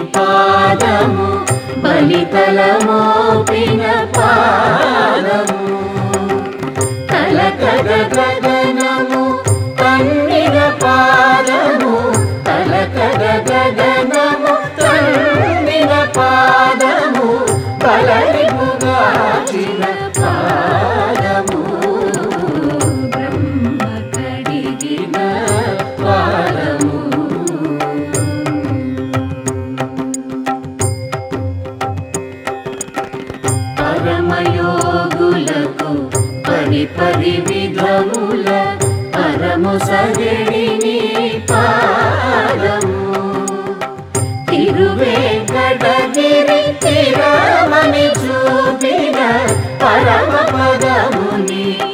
పాదము బలితలమోపిన పాదము కలకద గగనము తన్నిన పాదము కలకద గగనము తన్నిన పాదము బలరిపుగాచిన పాదము బ్రహ్మ కడిగిన పాదము పరమయోగులకు పరి పరి విధముల పరము సగడిని పాదము తిరువేంకటగిరి తిరమని చూపిన పరమ పదముని